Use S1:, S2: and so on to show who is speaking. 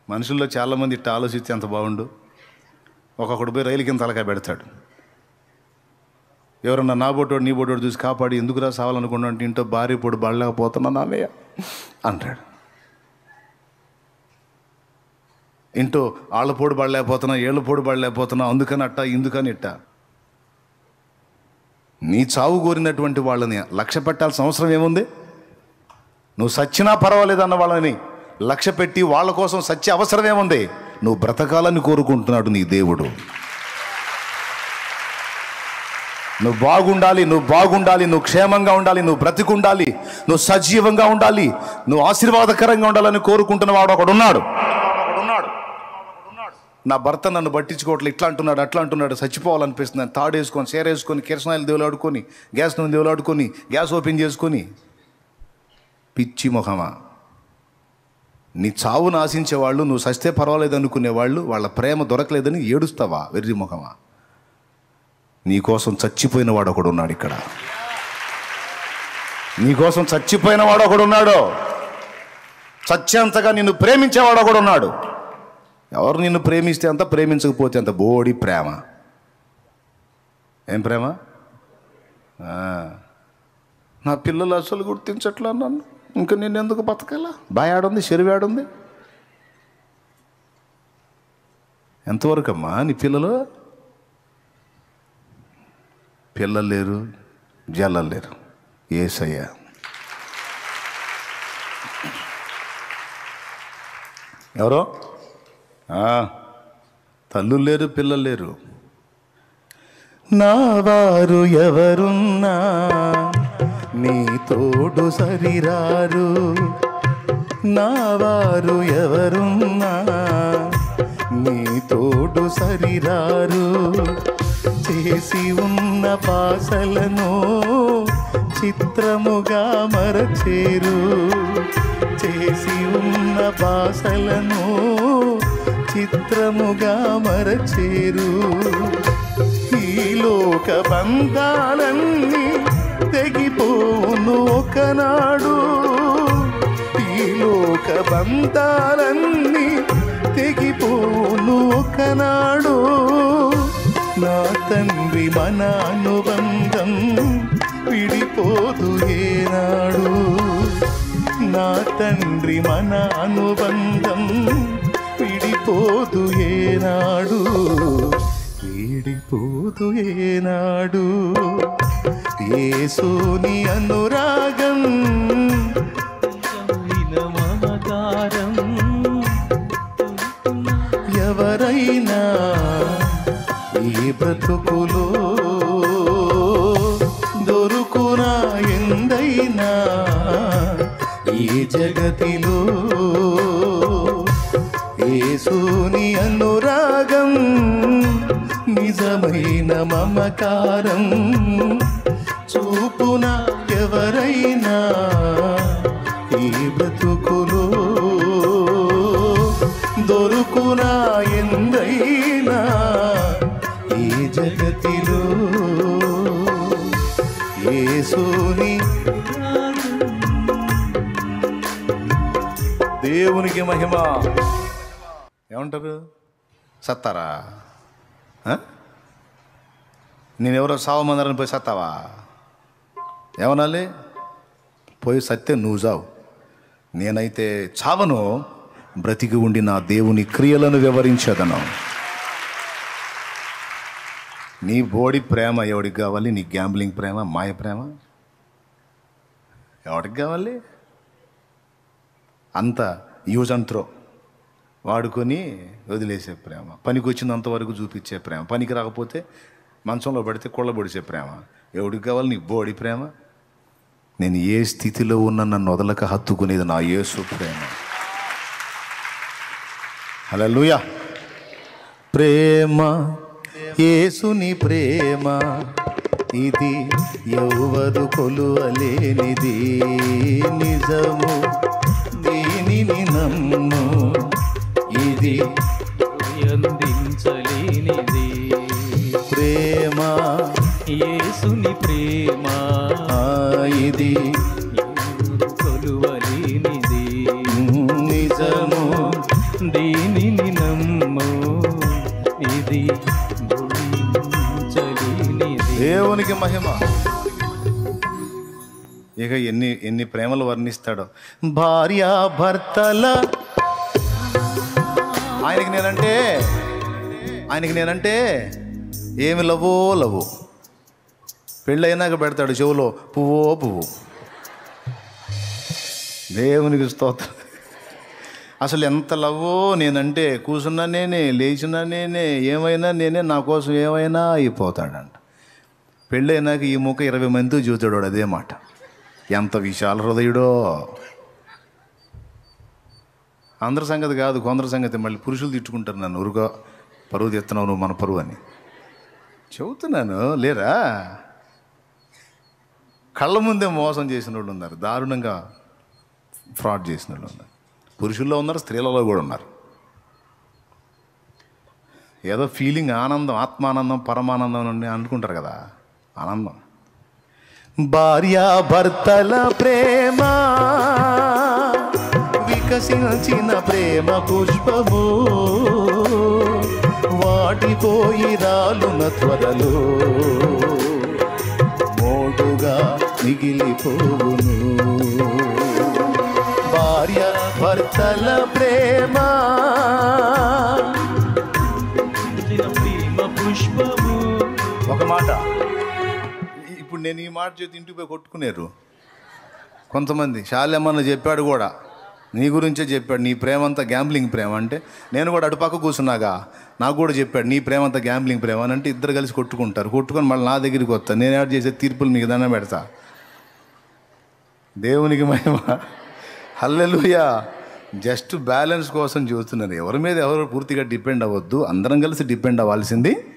S1: మనుషుల్లో చాలామంది ఇట్ట ఆలోచిస్తే ఎంత బాగుండు ఒక్కొక్కడు పోయి రైలు కింద తలకాయ పెడతాడు ఎవరన్నా నా బొట్టోడు నీ బొట్టోడు చూసి కాపాడి ఎందుకురా సావాలనుకున్నా అంటే ఇంట్లో భార్య పొడి పడలేకపోతున్నా నాన్నయ్య అంటాడు ఇంటో ఆళ్ళ పొడి పడలేకపోతున్నా ఏళ్ళ పొడి పడలేకపోతున్నా అందుకని అట్ట ఇందుకని ఇట్ట నీ చావు కోరినటువంటి వాళ్ళని లక్ష్య పెట్టాల్సిన అవసరం ఏముంది నువ్వు సచ్చినా పర్వాలేదు అన్న వాళ్ళని లక్ష్య పెట్టి వాళ్ళ కోసం సత్య అవసరం ఏముంది నువ్వు బ్రతకాలని కోరుకుంటున్నాడు నీ దేవుడు నువ్వు బాగుండాలి నువ్వు బాగుండాలి నువ్వు క్షేమంగా ఉండాలి నువ్వు బ్రతికుండాలి నువ్వు సజీవంగా ఉండాలి నువ్వు ఆశీర్వాదకరంగా ఉండాలని కోరుకుంటున్న వాడు ఒకడు ఉన్నాడు నా భర్త నన్ను పట్టించుకోవట్లేదు ఇట్లా అంటున్నాడు అట్లా అంటున్నాడు చచ్చిపోవాలనిపిస్తుంది అని తాడు వేసుకొని సేర వేసుకొని కిరసనాయిలు దేవులాడుకొని గ్యాస్ నూనె దేవులాడుకొని గ్యాస్ ఓపెన్ చేసుకొని పిచ్చి ముఖమా నీ చావును ఆశించే వాళ్ళు నువ్వు సస్తే పర్వాలేదు అనుకునే వాళ్ళు వాళ్ళ ప్రేమ దొరకలేదని ఏడుస్తావా వెర్రి ముఖమా నీకోసం చచ్చిపోయిన వాడు ఒకడు ఉన్నాడు ఇక్కడ నీకోసం చచ్చిపోయిన వాడు ఒకడు ఉన్నాడు చచ్చేంతగా నిన్ను ప్రేమించేవాడు ఒకడు ఉన్నాడు ఎవరు నిన్ను ప్రేమిస్తే అంత ప్రేమించకపోతే అంత బోడి ప్రేమ ఏం ప్రేమ ఆ. నా పిల్లలు అసలు గుర్తించట్లా నన్ను ఇంకా నేను ఎందుకు బతకాలా బాయాడుంది చెరువాడుంది ఎంతవరకు అమ్మా నీ పిల్లలు పిల్లలు లేరు జల్లలు లేరు ఏసయ్య ఎవరో ఆ, తల్లులు లేరు పిల్లలు లేరు నా వారు ఎవరున్నా నీ తోడు సరిరారు నా వారు ఎవరున్నా నీ తోడు సరిరారు చేసి ఉన్న పాసలను చిత్రముగా మరచేరు చేసి ఉన్న భాషలను చిత్రముగా మరచేరు ఈ లోక బంధాలన్నీ తెగిపోను ఒకనాడు ఈ లోక బంధాలన్నీ తెగిపోను ఒకనాడు నా తండ్రి మన అనుబంధం విడిపోదు ఏనాడు నా తండ్రి మన అనుబంధం విడిపోదు ఏనాడు వీడిపోదు ఏనాడు ఏసోని అనురాగం
S2: మమకారం
S1: ఎవరైనా ఈ బ్రతుకులో దొరుకునా ఎందైనా ఈ జగతిలో ఏసుని అనురాగం నిజమైన మమకారం చూపున ఎవరైనా ఈ బ్రతుకులో దొరుకునా ఎందైనా ఈ జగతిలో యేసుని దేవునికి మహిమ ఏమంటారు సత్తారా ఆ? నేనెవరో సావమందరని పోయి సత్తావా ఏమనాలి పోయి సత్యం నువ్వు చావు నేనైతే చావను బ్రతికి ఉండి నా దేవుని క్రియలను వివరించదను నీ బోడి ప్రేమ ఎవడికి కావాలి నీ గ్యాంబ్లింగ్ ప్రేమ మాయ ప్రేమ ఎవడికి కావాలి అంత యూజ్ అండ్ త్రో వాడుకొని వదిలేసే ప్రేమ పనికి వచ్చినంత వరకు చూపించే ప్రేమ పనికి రాకపోతే మంచంలో పడితే కొళ్ళబొడిచే ప్రేమ ఎవడికి కావాలి నీ బోడి ప్రేమ నేను ఏ స్థితిలో ఉన్న నన్ను వదలక హత్తుకునేది నా యేసు ప్రేమ హల్లెలూయా ప్రేమ యేసుని ప్రేమ ఇది ఎవరు కొలువలేనిది నిజము దీనిని నమ్ము ఇది
S2: అందించలేనిది
S1: ప్రేమ
S2: యేసుని ప్రేమ
S1: ఆ, ఇది
S2: ఎవరు కొలువలేనిది
S1: నిజము
S2: దీని
S1: దేవునికి మహిమ ఇక ఎన్ని ఎన్ని ప్రేమలు వర్ణిస్తాడో భార్య భర్తల ఆయనకి నేనంటే ఆయనకి నేనంటే ఏమి లవో లవ్వు పెళ్ళైనాక పెడతాడు చెవులో పువ్వో పువ్వు దేవునికి స్తోత్రం అసలు ఎంత లవ్వో నేనంటే కూర్చున్నా నేనే లేచినా నేనే ఏమైనా నేనే నా కోసం ఏమైనా అయిపోతాడంట పెళ్ళైనాక ఈ ముఖ ఇరవై మందితో చూతాడు వాడు అదే మాట ఎంత విశాల హృదయుడో అందరి సంగతి కాదు కొందరి సంగతి మళ్ళీ పురుషులు తిట్టుకుంటారు నన్ను ఉరుగా పరువు తెస్తున్నావు నువ్వు మన పరువు అని చెబుతున్నాను లేరా కళ్ళ ముందే మోసం చేసిన వాళ్ళు ఉన్నారు దారుణంగా ఫ్రాడ్ చేసిన వాళ్ళు ఉన్నారు పురుషుల్లో ఉన్నారు స్త్రీలలో కూడా ఉన్నారు ఏదో ఫీలింగ్ ఆనందం ఆత్మానందం పరమానందం అని అనుకుంటారు కదా ఆనందం భార్య భర్తల ప్రేమ వికసించిన ప్రేమ పుష్పము వాటిపోయి రాలున త్వరలో మోటుగా మిగిలిపోవును భార్య భర్తల ప్రేమ
S2: పుట్టిన ప్రేమ పుష్పము
S1: ఒక మాట ఇప్పుడు నేను ఈ మాట చేతి ఇంటికి పోయి కొట్టుకునేరు కొంతమంది శాలెమ్మన్న చెప్పాడు కూడా నీ గురించే చెప్పాడు నీ ప్రేమ అంతా గ్యాంబ్లింగ్ ప్రేమ అంటే నేను కూడా అటుపక్క కూర్చున్నాగా నాకు కూడా చెప్పాడు నీ ప్రేమ అంతా గ్యాంబ్లింగ్ ప్రేమ అని అంటే ఇద్దరు కలిసి కొట్టుకుంటారు కొట్టుకొని మళ్ళీ నా దగ్గరికి వస్తా నేను యాడ్ చేసే తీర్పులు మీకు దండం పెడతా దేవునికి మహిమ హల్లెలూయా జస్ట్ బ్యాలెన్స్ కోసం చూస్తున్నారు ఎవరి మీద ఎవరు పూర్తిగా డిపెండ్ అవ్వద్దు అందరం కలిసి డిపెండ్ అవ్వాల్సింది